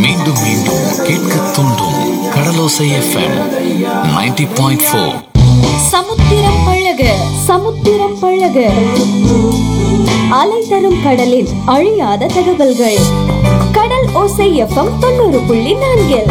மீண்டும் மீண்டும் கேட்க தூண்டும் கடலோசை எஃப்எம் 90.4 பாயிண்ட் ஃபோர் சமுத்திரம் பழக சமுத்திரம் பழக அலை தரும் கடலின் அழியாத தகவல்கள் கடல் ஓசை எஃப்எம் தொண்ணூறு புள்ளி நான்கில்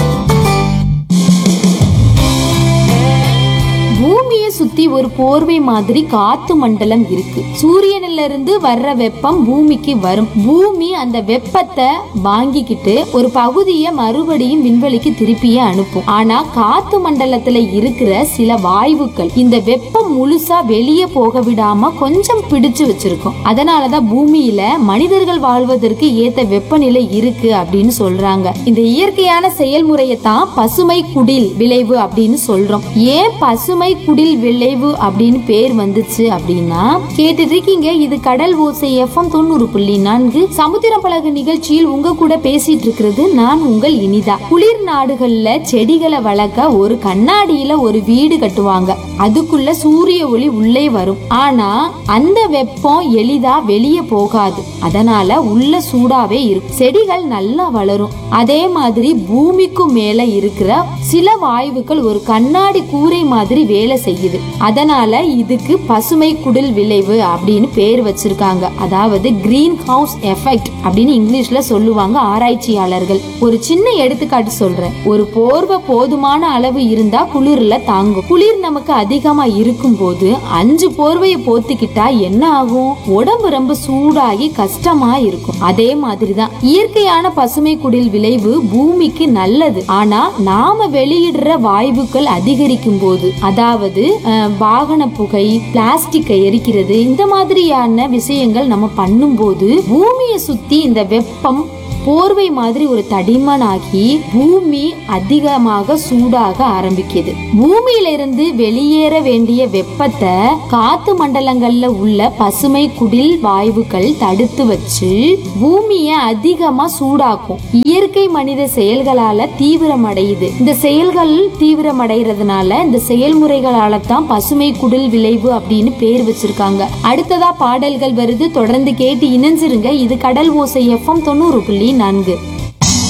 பூமியை சுத்தி ஒரு போர்வை மாதிரி காத்து மண்டலம் இருக்கு சூரியனில இருந்து வர்ற வெப்பம் பூமிக்கு வரும் பூமி அந்த வெப்பத்தை வாங்கிக்கிட்டு ஒரு பகுதியை மறுபடியும் விண்வெளிக்கு திருப்பியே அனுப்பும் ஆனா காத்து மண்டலத்துல இருக்கிற சில வாயுக்கள் இந்த வெப்பம் முழுசா வெளியே போக விடாம கொஞ்சம் பிடிச்சு வச்சிருக்கும் அதனாலதான் பூமியில மனிதர்கள் வாழ்வதற்கு ஏத்த வெப்பநிலை இருக்கு அப்படின்னு சொல்றாங்க இந்த இயற்கையான செயல்முறையை தான் பசுமை குடில் விளைவு அப்படின்னு சொல்றோம் ஏன் பசுமை குடில் விளைவு அப்படின்னு பேர் வந்துச்சு அப்படின்னா கேட்டுட்டு இருக்கீங்க இது கடல் ஓசை எஃப்எம் தொண்ணூறு புள்ளி நான்கு சமுத்திரம் பழகு நிகழ்ச்சியில் உங்க கூட பேசிட்டு இருக்கிறது நான் உங்கள் இனிதா குளிர் நாடுகள்ல செடிகளை வளர்க்க ஒரு கண்ணாடியில ஒரு வீடு கட்டுவாங்க அதுக்குள்ள சூரிய ஒளி உள்ளே வரும் ஆனா அந்த வெப்பம் எளிதா வெளியே போகாது அதனால உள்ள சூடாவே இருக்கும் செடிகள் நல்லா வளரும் அதே மாதிரி பூமிக்கு மேல இருக்கிற சில வாயுக்கள் ஒரு கண்ணாடி கூரை மாதிரி வேலை செய்யுது அதனால இதுக்கு பசுமை குடில் விளைவு அப்படின்னு பேர் வச்சிருக்காங்க அதாவது கிரீன் ஹவுஸ் எஃபெக்ட் அப்படின்னு இங்கிலீஷ்ல சொல்லுவாங்க ஆராய்ச்சியாளர்கள் ஒரு சின்ன எடுத்துக்காட்டு சொல்றேன் ஒரு போர்வை போதுமான அளவு இருந்தா குளிர்ல தாங்கும் குளிர் நமக்கு அதிகமா இருக்கும் போது அஞ்சு போர்வையை போத்திக்கிட்டா என்ன ஆகும் உடம்பு ரொம்ப சூடாகி கஷ்டமா இருக்கும் அதே மாதிரிதான் இயற்கையான பசுமை குடில் விளைவு பூமிக்கு நல்லது ஆனா நாம வெளியிடுற வாயுக்கள் அதிகரிக்கும் போது அதாவது அஹ், வாகன புகை பிளாஸ்டிக்கை எரிக்கிறது இந்த மாதிரியான விஷயங்கள் நம்ம பண்ணும்போது பூமியை சுத்தி இந்த வெப்பம் போர்வை மாதிரி ஒரு தடிமனாகி பூமி அதிகமாக சூடாக ஆரம்பிக்குது பூமியில இருந்து வெளியேற வேண்டிய வெப்பத்தை காத்து மண்டலங்கள்ல உள்ள பசுமை குடில் வாயுக்கள் தடுத்து வச்சு பூமியை அதிகமா சூடாக்கும் இயற்கை மனித செயல்களால தீவிரமடையுது இந்த செயல்கள் தீவிரமடைகிறதுனால இந்த செயல்முறைகளால தான் பசுமை குடில் விளைவு அப்படின்னு பேர் வச்சிருக்காங்க அடுத்ததா பாடல்கள் வருது தொடர்ந்து கேட்டு இணைஞ்சிருங்க இது கடல் ஓசை எஃப்எம் தொண்ணூறு புள்ளி நான்கு